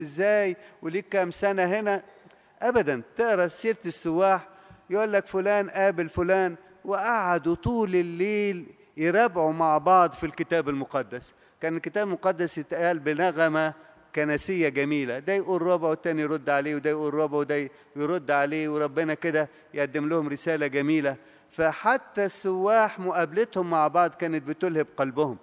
ازاي وليك كام سنة هنا ابدا تقرا سيرة السواح يقول لك فلان قابل فلان وقعدوا طول الليل يرابعوا مع بعض في الكتاب المقدس كان الكتاب المقدس يتقال بنغمة كنسية جميلة ده يقول ربع والتاني يرد عليه وده يقول ربع وده يرد عليه وربنا كده يقدم لهم رسالة جميلة فحتى السواح مقابلتهم مع بعض كانت بتلهب قلبهم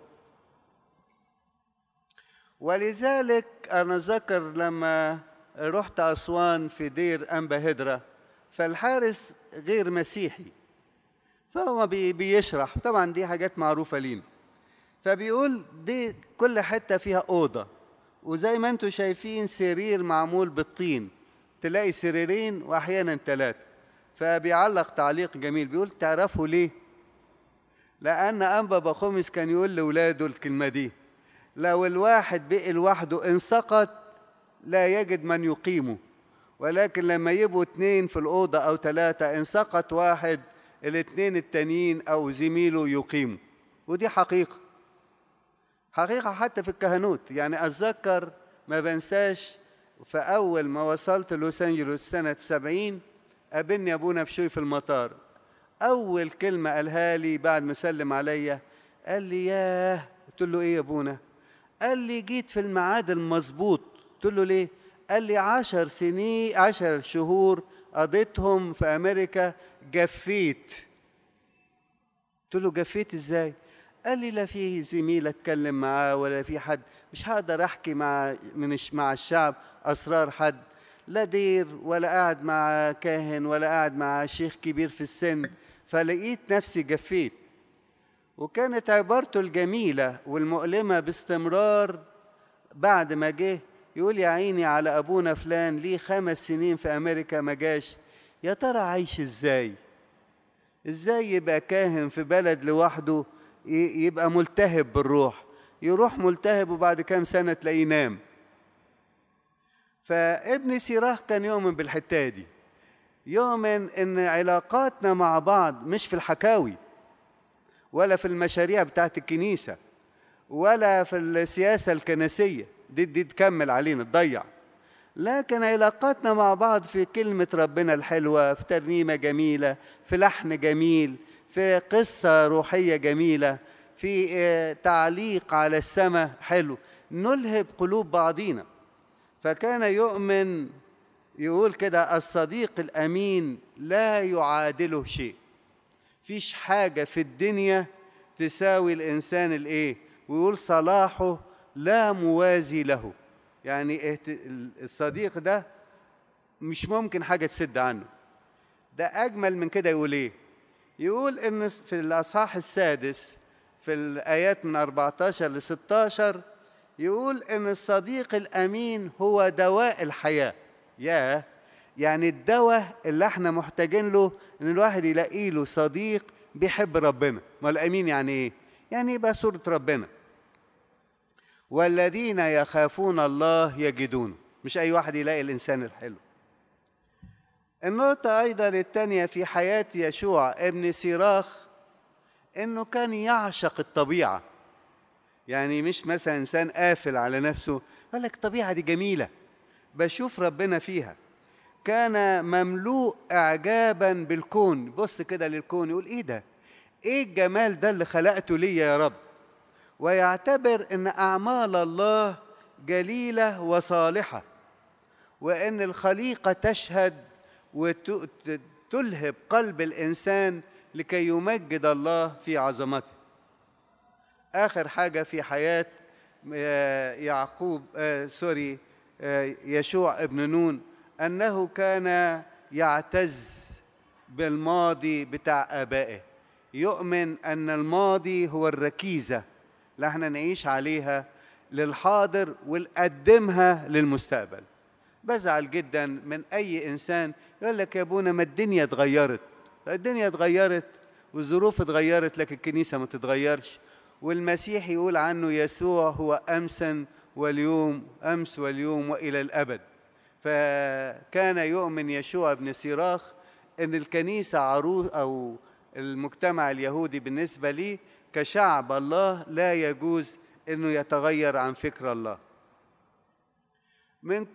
ولذلك أنا ذكر لما رحت أسوان في دير أنبا هدرة فالحارس غير مسيحي فهو بي بيشرح طبعا دي حاجات معروفة لينا فبيقول دي كل حتة فيها أوضة وزي ما انتم شايفين سرير معمول بالطين تلاقي سريرين وأحيانا ثلاثة فبيعلق تعليق جميل بيقول تعرفوا ليه؟ لأن أنبا بخومس كان يقول لأولاده الكلمة دي لو الواحد بقي لوحده إن سقط لا يجد من يقيمه ولكن لما يبقوا اتنين في الأوضة أو ثلاثة إن سقط واحد الاتنين التانيين أو زميله يقيموا ودي حقيقة حقيقة حتى في الكهنوت يعني أتذكر ما بنساش في أول ما وصلت لوس أنجلوس سنة سبعين قابلني أبونا بشوي في المطار أول كلمة قالها لي بعد ما سلم عليا قال لي ياه قلت له إيه يا أبونا قال لي جيت في الميعاد المظبوط قلت له ليه قال لي عشر سنين عشر شهور قضيتهم في أمريكا جفيت قلت له جفيت إزاي قال لي لا في زميل اتكلم معاه ولا في حد مش هقدر احكي مع من مع الشعب اسرار حد لا دير ولا قاعد مع كاهن ولا قاعد مع شيخ كبير في السن فلقيت نفسي جفيت وكانت عبارته الجميله والمؤلمه باستمرار بعد ما جه يقول يا عيني على ابونا فلان ليه خمس سنين في امريكا ما جاش يا ترى عايش ازاي ازاي يبقى كاهن في بلد لوحده يبقى ملتهب بالروح يروح ملتهب وبعد كام سنة تلاقيه نام فابن سيراخ كان يؤمن بالحتة دي يؤمن ان علاقاتنا مع بعض مش في الحكاوي ولا في المشاريع بتاعت الكنيسة ولا في السياسة الكنسية دي, دي تكمل علينا تضيع لكن علاقاتنا مع بعض في كلمة ربنا الحلوة في ترنيمة جميلة في لحن جميل في قصة روحية جميلة في تعليق على السماء حلو نلهب قلوب بعضينا فكان يؤمن يقول كده الصديق الأمين لا يعادله شيء فيش حاجة في الدنيا تساوي الإنسان الإيه ويقول صلاحه لا موازي له يعني الصديق ده مش ممكن حاجة تسد عنه ده أجمل من كده يقول إيه يقول ان في الاصحاح السادس في الايات من 14 ل 16 يقول ان الصديق الامين هو دواء الحياه يا يعني الدواء اللي احنا محتاجين له ان الواحد يلاقي له صديق بيحب ربنا ما الامين يعني ايه يعني يبقى صوره ربنا والذين يخافون الله يجدونه مش اي واحد يلاقي الانسان الحلو النقطة أيضا الثانية في حياة يشوع ابن سيراخ إنه كان يعشق الطبيعة يعني مش مثلا إنسان قافل على نفسه قال لك الطبيعة دي جميلة بشوف ربنا فيها كان مملوء إعجابا بالكون بص كده للكون يقول إيه ده إيه الجمال ده اللي خلقته لي يا رب ويعتبر إن أعمال الله جليلة وصالحة وإن الخليقة تشهد وتلهب قلب الانسان لكي يمجد الله في عظمته اخر حاجه في حياه يعقوب آه سوري آه يشوع ابن نون انه كان يعتز بالماضي بتاع ابائه يؤمن ان الماضي هو الركيزه اللي احنا نعيش عليها للحاضر ونقدمها للمستقبل بزعل جدا من اي انسان يقول لك يا ابونا ما الدنيا اتغيرت الدنيا اتغيرت والظروف اتغيرت لكن الكنيسه ما تتغيرش والمسيح يقول عنه يسوع هو امسا واليوم امس واليوم والى الابد فكان يؤمن يشوع بن سيراخ ان الكنيسه عروس او المجتمع اليهودي بالنسبه لي كشعب الله لا يجوز انه يتغير عن فكر الله من